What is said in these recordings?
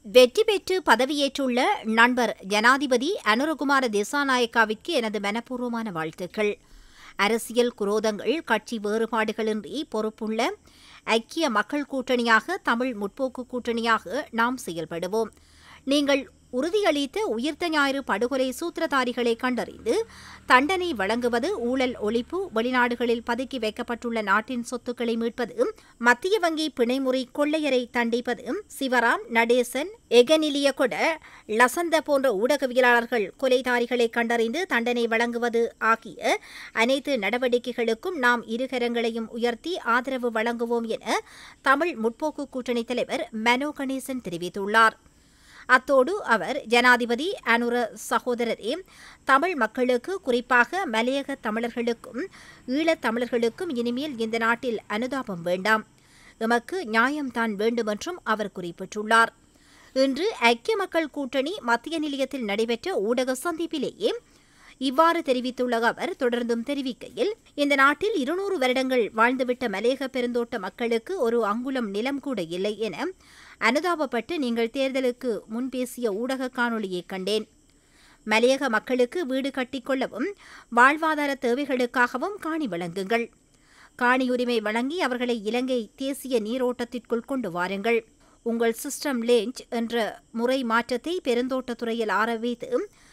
வெற்றி பெற்று பதவியேற்றுள்ள நண்பர் ஜனாதிபதி அனுரகுமார திசாநாயக்காவிற்கு எனது மனப்பூர்வமான வாழ்த்துக்கள் அரசியல் குரோதங்கள் கட்சி வேறுபாடுகளின்றி பொறுப்புள்ள ஐக்கிய மக்கள் கூட்டணியாக தமிழ் முற்போக்கு கூட்டணியாக நாம் செயல்படுவோம் நீங்கள் உறுதியளித்த உயிர்த்த ஞாயிறு படுகொலை சூத்திரதாரிகளை கண்டறிந்து தண்டனை வழங்குவது ஊழல் ஒழிப்பு வெளிநாடுகளில் பதுக்கி வைக்கப்பட்டுள்ள நாட்டின் சொத்துக்களை மீட்பது மத்திய வங்கி பிணைமுறை கொள்ளையரை தண்டிப்பது சிவராம் நடேசன் எகனிலியகொட லசந்த போன்ற ஊடகவியலாளர்கள் கொலைதாரிகளை கண்டறிந்து தண்டனை வழங்குவது ஆகிய அனைத்து நடவடிக்கைகளுக்கும் நாம் இருகரங்களையும் உயர்த்தி ஆதரவு வழங்குவோம் என தமிழ் முற்போக்கு கூட்டணி தலைவர் மனோ கணேசன் தெரிவித்துள்ளார் அத்தோடு அவர் ஜனாதிபதி அனுர சகோதரரே தமிழ் மக்களுக்கு குறிப்பாக மலையக தமிழர்களுக்கும் ஈழத் தமிழர்களுக்கும் இனிமேல் இந்த நாட்டில் அனுதாபம் வேண்டாம் எமக்கு நியாயம்தான் வேண்டுமென்றும் அவர் குறிப்பிட்டுள்ளார் இன்று ஐக்கிய மக்கள் கூட்டணி மத்திய நிலையத்தில் நடைபெற்ற ஊடக சந்திப்பிலேயே இவ்வாறு தெரிவித்துள்ள அவர் தொடர்ந்தும் தெரிவிக்கையில் இந்த நாட்டில் இருநூறு வருடங்கள் வாழ்ந்துவிட்ட மலையக பெருந்தோட்ட மக்களுக்கு ஒரு அங்குலம் நிலம் கூட இல்லை என அனுதாபப்பட்டு நீங்கள் தேர்தலுக்கு முன் பேசிய ஊடக காணொளியை கண்டேன் மலையக மக்களுக்கு வீடு கட்டிக்கொள்ளவும் வாழ்வாதார தேவைகளுக்காகவும் காணி வழங்குங்கள் காணி உரிமை வழங்கி அவர்களை இலங்கை தேசிய நீரோட்டத்திற்குள் கொண்டு வாருங்கள் உங்கள் சிஸ்டம் லேஞ்ச் என்ற முறை மாற்றத்தை பெருந்தோட்டத்துறையில் ஆரம்பித்து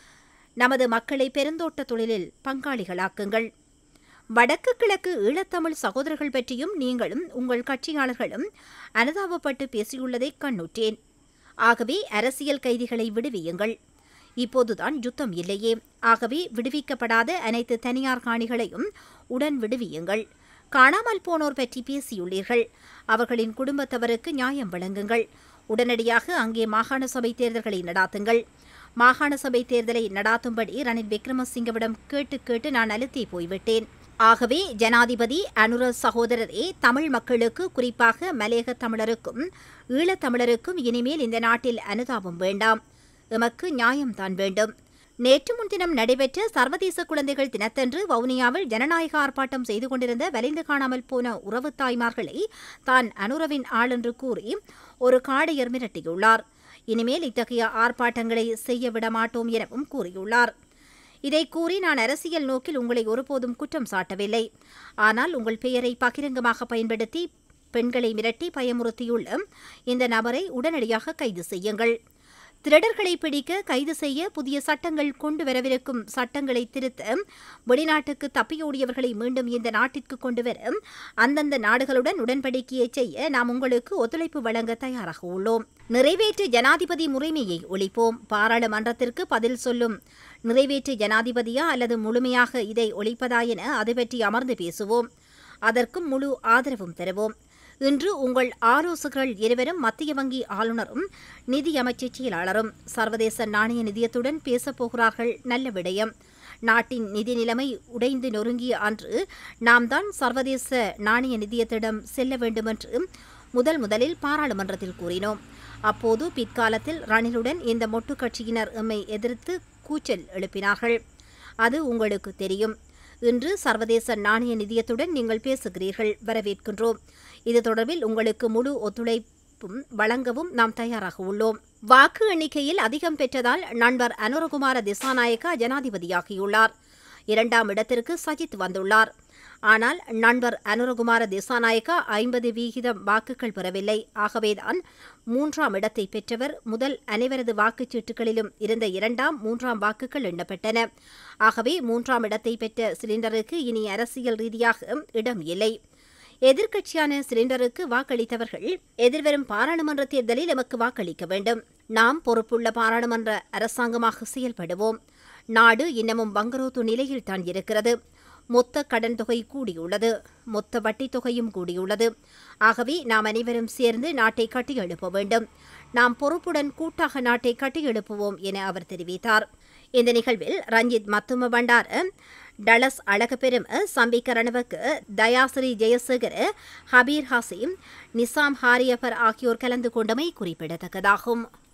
நமது மக்களை பெருந்தோட்ட தொழிலில் பங்காளிகளாக்குங்கள் வடக்கு கிழக்கு ஈழத்தமிழ் சகோதரர்கள் பற்றியும் நீங்களும் உங்கள் கட்சியாளர்களும் அனுதாபப்பட்டு பேசியுள்ளதை கண்ணுற்றேன் ஆகவே அரசியல் கைதிகளை விடுவியுங்கள் இப்போதுதான் யுத்தம் இல்லையே ஆகவே விடுவிக்கப்படாத அனைத்து தனியார் காணிகளையும் உடன் விடுவியுங்கள் காணாமல் போனோர் பற்றி பேசியுள்ளீர்கள் அவர்களின் குடும்பத்தவருக்கு நியாயம் வழங்குங்கள் உடனடியாக அங்கே மாகாண சபை தேர்தல்களை நடாத்துங்கள் மாகாண சபை தேர்தலை நடாத்தும்படி ரணில் விக்ரமசிங்கவிடம் கேட்டு கேட்டு நான் அழுத்தே போய்விட்டேன் ஆகவே ஜனாதிபதி அனுர சகோதரரே தமிழ் மக்களுக்கு குறிப்பாக மலையக தமிழருக்கும் ஈழத்தமிழருக்கும் இனிமேல் இந்த நாட்டில் அனுதாபம் வேண்டாம் எமக்கு நியாயம்தான் வேண்டும் நேற்று முன்தினம் நடைபெற்ற சர்வதேச குழந்தைகள் தினத்தன்று வவுனியாவில் ஜனநாயக ஆர்ப்பாட்டம் செய்து கொண்டிருந்த வலிந்து காணாமல் போன உறவு தாய்மார்களை தான் அனுரவின் ஆள் என்று கூறி ஒரு காடையர் மிரட்டியுள்ளார் இனிமேல் இத்தகைய ஆர்ப்பாட்டங்களை செய்ய விடமாட்டோம் எனவும் கூறியுள்ளார் இதை கூறி நான் அரசியல் நோக்கில் உங்களை ஒருபோதும் குற்றம் சாட்டவில்லை ஆனால் உங்கள் பெயரை பகிரங்கமாக பயன்படுத்தி பெண்களை மிரட்டி பயமுறுத்தியுள்ள இந்த நபரை உடனடியாக கைது செய்யுங்கள் திருடர்களை பிடிக்க கைது செய்ய புதிய சட்டங்கள் கொண்டு வரவிருக்கும் சட்டங்களை திருத்த வெளிநாட்டுக்கு தப்பியோடியவர்களை மீண்டும் இந்த நாட்டிற்கு கொண்டு வர அந்தந்த நாடுகளுடன் உடன்படிக்கையை செய்ய நாம் உங்களுக்கு ஒத்துழைப்பு வழங்க தயாராக உள்ளோம் நிறைவேற்று ஜனாதிபதி முறைமையை ஒழிப்போம் பாராளுமன்றத்திற்கு பதில் சொல்லும் நிறைவேற்று ஜனாதிபதியா அல்லது முழுமையாக இதை ஒழிப்பதா என அது பற்றி அமர்ந்து பேசுவோம் அதற்கும் முழு ஆதரவும் தருவோம் இன்று உங்கள் ஆலோசகர்கள் இருவரும் மத்திய வங்கி ஆளுநரும் நிதி அமைச்சர் செயலாளரும் சர்வதேச நாணய நிதியத்துடன் பேசப்போகிறார்கள் நல்ல விடயம் நாட்டின் நிதி நிலைமை உடைந்து நொறுங்கிய அன்று நாம் தான் சர்வதேச நாணய நிதியத்திடம் செல்ல வேண்டுமென்று முதல் முதலில் பாராளுமன்றத்தில் கூறினோம் அப்போது பிற்காலத்தில் ரணிலுடன் இந்த மொட்டு கட்சியினர் எம்மை எதிர்த்து கூச்சல் எழுப்பினார்கள் அது உங்களுக்கு தெரியும் இன்று சர்வதேச நாணய நிதியத்துடன் நீங்கள் பேசுகிறீர்கள் வரவேற்கின்றோம் இது தொடர்பில் உங்களுக்கு முழு ஒத்துழைப்பும் வழங்கவும் நாம் தயாராக உள்ளோம் வாக்கு எண்ணிக்கையில் அதிகம் பெற்றதால் நண்பர் அனுரகுமார திசாநாயக்கா ஜனாதிபதியாகியுள்ளார் இரண்டாம் இடத்திற்கு சஜித் வந்துள்ளார் ஆனால் நண்பர் அனுரகுமார திசாநாயக்கா ஐம்பது வீகிதம் வாக்குகள் பெறவில்லை ஆகவேதான் மூன்றாம் இடத்தை பெற்றவர் முதல் அனைவரது வாக்குச்சீட்டுகளிலும் இருந்த இரண்டாம் மூன்றாம் வாக்குகள் எண்ணப்பட்டன ஆகவே மூன்றாம் இடத்தை பெற்ற சிலிண்டருக்கு இனி அரசியல் ரீதியாக இடம் இல்லை எதிர்க்கட்சியான சிலிண்டருக்கு வாக்களித்தவர்கள் எதிர்வரும் பாராளுமன்ற தேர்தலில் எமக்கு வாக்களிக்க வேண்டும் நாம் பொறுப்புள்ள பாராளுமன்ற அரசாங்கமாக செயல்படுவோம் நாடு இன்னமும் வங்கரோத்து நிலையில் தான் இருக்கிறது மொத்த கடன் தொகை கூடியுள்ளது மொத்த வட்டித் தொகையும் கூடியுள்ளது ஆகவே நாம் அனைவரும் சேர்ந்து நாட்டை கட்டியெழுப்ப வேண்டும் நாம் பொறுப்புடன் கூட்டாக நாட்டை கட்டியெழுப்புவோம் என அவர் தெரிவித்தார் இந்த நிகழ்வில் ரஞ்சித் மத்தும பண்டார டலஸ் அழகப்பெரும சம்பிக்க ரணவக்கு தயாசிரி ஜெயசேகர ஹபீர் ஹசீம் நிசாம் ஹாரியப்பர் ஆகியோர் கலந்து கொண்டமை குறிப்பிடத்தக்கதாகும்